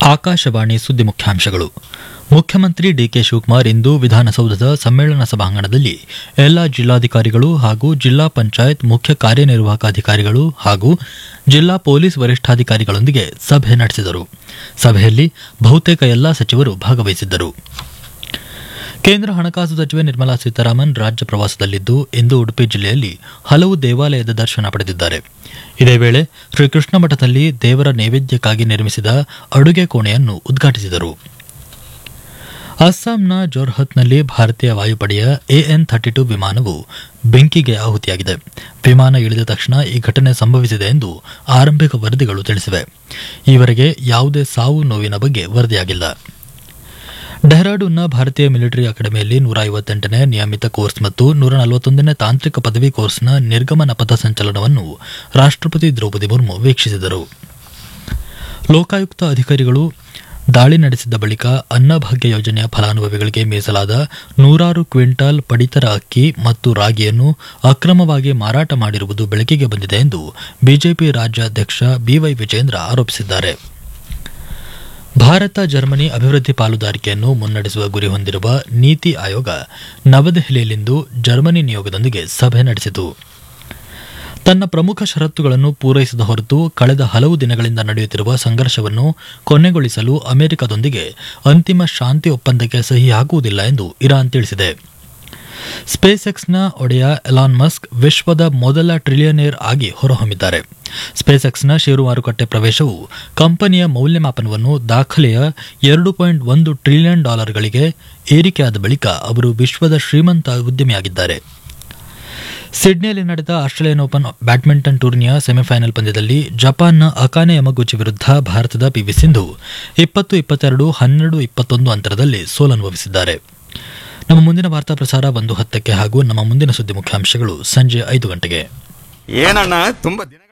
ಆಕಾಶವಾಣಿ ಸುದ್ದಿ ಮುಖ್ಯಾಂಶಗಳು ಮುಖ್ಯಮಂತ್ರಿ ಡಿಕೆ ಶಿವಕುಮಾರ್ ಇಂದು ವಿಧಾನಸೌಧದ ಸಮ್ಮೇಳನ ಸಭಾಂಗಣದಲ್ಲಿ ಎಲ್ಲ ಜಿಲ್ಲಾಧಿಕಾರಿಗಳು ಹಾಗೂ ಜಿಲ್ಲಾ ಪಂಚಾಯತ್ ಮುಖ್ಯ ಕಾರ್ಯನಿರ್ವಾಹಕ ಅಧಿಕಾರಿಗಳು ಹಾಗೂ ಜಿಲ್ಲಾ ಪೊಲೀಸ್ ವರಿಷ್ಠಾಧಿಕಾರಿಗಳೊಂದಿಗೆ ಸಭೆ ನಡೆಸಿದರು ಸಭೆಯಲ್ಲಿ ಬಹುತೇಕ ಎಲ್ಲಾ ಸಚಿವರು ಭಾಗವಹಿಸಿದ್ದರು ಕೇಂದ್ರ ಹಣಕಾಸು ಸಚಿವೆ ನಿರ್ಮಲಾ ಸೀತಾರಾಮನ್ ರಾಜ್ಯ ಪ್ರವಾಸದಲ್ಲಿದ್ದು ಇಂದು ಉಡುಪಿ ಜಿಲ್ಲೆಯಲ್ಲಿ ಹಲವು ದೇವಾಲಯದ ದರ್ಶನ ಪಡೆದಿದ್ದಾರೆ ಇದೇ ವೇಳೆ ಶ್ರೀಕೃಷ್ಣ ಮಠದಲ್ಲಿ ದೇವರ ನೈವೇದ್ಯಕ್ಕಾಗಿ ನಿರ್ಮಿಸಿದ ಅಡುಗೆ ಕೋಣೆಯನ್ನು ಉದ್ಘಾಟಿಸಿದರು ಅಸ್ಸಾಂನ ಜೋರ್ಹತ್ನಲ್ಲಿ ಭಾರತೀಯ ವಾಯುಪಡೆಯ ಎಎನ್ ಥರ್ಟಿ ಟು ವಿಮಾನವು ಬೆಂಕಿಗೆ ಆಹುತಿಯಾಗಿದೆ ವಿಮಾನ ಇಳಿದ ತಕ್ಷಣ ಈ ಘಟನೆ ಸಂಭವಿಸಿದೆ ಎಂದು ಆರಂಭಿಕ ವರದಿಗಳು ತಿಳಿಸಿವೆ ಈವರೆಗೆ ಯಾವುದೇ ಸಾವು ನೋವಿನ ಬಗ್ಗೆ ವರದಿಯಾಗಿಲ್ಲ ಡೆಹ್ರಾಡೂನ್ನ ಭಾರತೀಯ ಮಿಲಿಟರಿ ಅಕಾಡೆಮಿಯಲ್ಲಿ ನೂರ ಐವತ್ತೆಂಟನೇ ನಿಯಮಿತ ಕೋರ್ಸ್ ಮತ್ತು ನೂರ ನಲವತ್ತೊಂದನೇ ತಾಂತ್ರಿಕ ಪದವಿ ಕೋರ್ಸ್ನ ನಿರ್ಗಮನ ಪಥಸಂಚಲನವನ್ನು ರಾಷ್ಟ್ರಪತಿ ದ್ರೌಪದಿ ಮುರ್ಮು ವೀಕ್ಷಿಸಿದರು ಲೋಕಾಯುಕ್ತ ಅಧಿಕಾರಿಗಳು ದಾಳಿ ನಡೆಸಿದ ಬಳಿಕ ಅನ್ನಭಾಗ್ಯ ಯೋಜನೆಯ ಫಲಾನುಭವಿಗಳಿಗೆ ಮೀಸಲಾದ ನೂರಾರು ಕ್ವಿಂಟಾಲ್ ಪಡಿತರ ಅಕ್ಕಿ ಮತ್ತು ರಾಗಿಯನ್ನು ಅಕ್ರಮವಾಗಿ ಮಾರಾಟ ಮಾಡಿರುವುದು ಬೆಳಕಿಗೆ ಬಂದಿದೆ ಎಂದು ಬಿಜೆಪಿ ರಾಜ್ಯಾಧ್ಯಕ್ಷ ಬಿವೈ ವಿಜೇಂದ್ರ ಆರೋಪಿಸಿದ್ದಾರೆ ಭಾರತ ಜರ್ಮನಿ ಅಭಿವೃದ್ಧಿ ಪಾಲುದಾರಿಕೆಯನ್ನು ಮುನ್ನಡೆಸುವ ಗುರಿ ಹೊಂದಿರುವ ನೀತಿ ಆಯೋಗ ನವದೆಹಲಿಯಲ್ಲಿಂದು ಜರ್ಮನಿ ನಿಯೋಗದೊಂದಿಗೆ ಸಭೆ ನಡೆಸಿತು ತನ್ನ ಪ್ರಮುಖ ಷರತ್ತುಗಳನ್ನು ಪೂರೈಸದ ಹೊರತು ಕಳೆದ ಹಲವು ದಿನಗಳಿಂದ ನಡೆಯುತ್ತಿರುವ ಸಂಘರ್ಷವನ್ನು ಕೊನೆಗೊಳಿಸಲು ಅಮೆರಿಕದೊಂದಿಗೆ ಅಂತಿಮ ಶಾಂತಿ ಒಪ್ಪಂದಕ್ಕೆ ಸಹಿ ಹಾಕುವುದಿಲ್ಲ ಎಂದು ಇರಾನ್ ತಿಳಿಸಿದೆ ಸ್ಪೇಸ್ ಎಕ್ಸ್ನ ಒಡೆಯ ಎಲಾನ್ ಮಸ್ಕ್ ವಿಶ್ವದ ಮೊದಲ ಟ್ರಿಲಿಯನೇರ್ ಆಗಿ ಹೊರಹೊಮ್ಮಿದ್ದಾರೆ ಸ್ಪೇಸ್ ಎಕ್ಸ್ನ ಷೇರು ಮಾರುಕಟ್ಟೆ ಪ್ರವೇಶವು ಕಂಪನಿಯ ಮೌಲ್ಯಮಾಪನವನ್ನು ದಾಖಲೆಯ ಎರಡು ಪಾಯಿಂಟ್ ಒಂದು ಟ್ರಿಲಿಯನ್ ಡಾಲರ್ಗಳಿಗೆ ಏರಿಕೆಯಾದ ಬಳಿಕ ಅವರು ವಿಶ್ವದ ಶ್ರೀಮಂತ ಉದ್ಯಮಿಯಾಗಿದ್ದಾರೆ ಸಿಡ್ನಿಯಲ್ಲಿ ನಡೆದ ಆಸ್ಟ್ರೇಲಿಯನ್ ಓಪನ್ ಬ್ಯಾಡ್ಮಿಂಟನ್ ಟೂರ್ನಿಯ ಸೆಮಿಫೈನಲ್ ಪಂದ್ಯದಲ್ಲಿ ಜಪಾನ್ನ ಅಕಾನೆ ಯಮಗುಚಿ ವಿರುದ್ಧ ಭಾರತದ ಪಿವಿ ಸಿಂಧು ಇಪ್ಪತ್ತು ಇಪ್ಪತ್ತೆರಡು ಹನ್ನೆರಡು ಇಪ್ಪತ್ತೊಂದು ಅಂತರದಲ್ಲಿ ಸೋಲನುಭವಿಸಿದ್ದಾರೆ ನಮ್ಮ ಮುಂದಿನ ವಾರ್ತಾ ಪ್ರಸಾರ ಒಂದು ಹತ್ತಕ್ಕೆ ಹಾಗೂ ನಮ್ಮ ಮುಂದಿನ ಸುದ್ದಿ ಮುಖ್ಯಾಂಶಗಳು ಸಂಜೆ ಐದು ಗಂಟೆಗೆ ಏನಣ್ಣ ತುಂಬಾ ದಿನ